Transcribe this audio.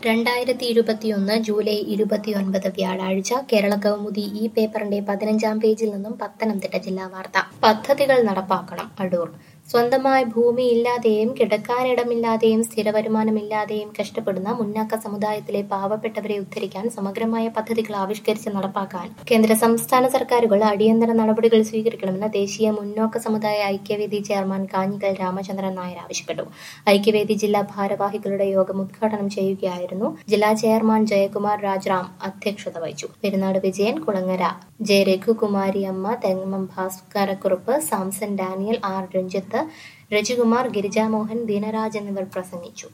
രണ്ടായിരത്തി ഇരുപത്തിയൊന്ന് ജൂലൈ ഇരുപത്തിയൊൻപത് വ്യാഴാഴ്ച കേരള കൗമുദി ഈ പേപ്പറിന്റെ പതിനഞ്ചാം പേജിൽ നിന്നും പത്തനംതിട്ട ജില്ലാ വാർത്ത പദ്ധതികൾ നടപ്പാക്കണം അടൂർ സ്വന്തമായ ഭൂമിയില്ലാതെയും കിടക്കാനിടമില്ലാതെയും സ്ഥിരവരുമാനമില്ലാതെയും കഷ്ടപ്പെടുന്ന മുന്നാക്ക സമുദായത്തിലെ പാവപ്പെട്ടവരെ ഉദ്ധരിക്കാൻ സമഗ്രമായ പദ്ധതികൾ ആവിഷ്കരിച്ച് നടപ്പാക്കാൻ കേന്ദ്ര സംസ്ഥാന സർക്കാരുകൾ അടിയന്തര നടപടികൾ സ്വീകരിക്കണമെന്ന് ദേശീയ മുന്നോക്ക സമുദായ ഐക്യവേദി ചെയർമാൻ കാഞ്ഞിക്കൽ രാമചന്ദ്രൻ നായർ ആവശ്യപ്പെട്ടു ഐക്യവേദി ജില്ലാ ഭാരവാഹികളുടെ യോഗം ഉദ്ഘാടനം ചെയ്യുകയായിരുന്നു ജില്ലാ ചെയർമാൻ ജയകുമാർ രാജറാം അധ്യക്ഷത വഹിച്ചു Perunad Vijayan Kulangara J Raghukumari Amma Thengamam Bhaskarakurup Samson Daniel R Ranjith Rajikumar Girijamohan Deenaraj എന്നിവർ പ്രസംഗിച്ചു